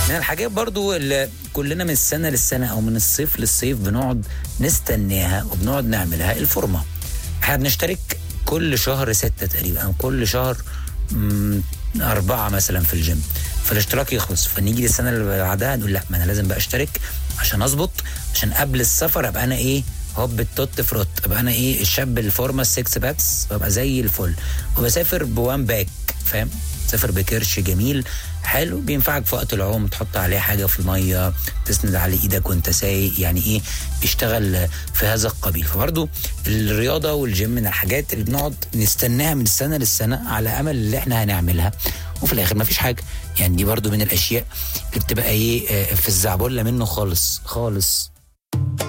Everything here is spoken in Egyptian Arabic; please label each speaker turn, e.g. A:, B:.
A: من الحاجات برضو اللي كلنا من السنة للسنة أو من الصيف للصيف بنقعد نستناها وبنقعد نعملها الفورمة احنا بنشترك كل شهر ستة تقريبا أو كل شهر مم، أربعة مثلا في الجيم فالاشتراك يخلص فنيجي للسنة اللي بعدها نقول لا ما أنا لازم بقى أشترك عشان أظبط عشان قبل السفر أبقى أنا إيه هوب التوت فروت ابقى انا ايه الشاب الفورمه السكس باكس ببقى زي الفل وبسافر بوان باك فاهم سافر بكرش جميل حلو بينفعك في وقت العوم تحط عليه حاجه في الميه تسند عليه ايدك وانت سايق يعني ايه بيشتغل في هذا القبيل فبرضو الرياضه والجيم من الحاجات اللي بنقعد نستناها من السنه للسنه على امل اللي احنا هنعملها وفي الاخر مفيش حاجه يعني دي برضو من الاشياء اللي بتبقى ايه آه، في الزعبله منه خالص خالص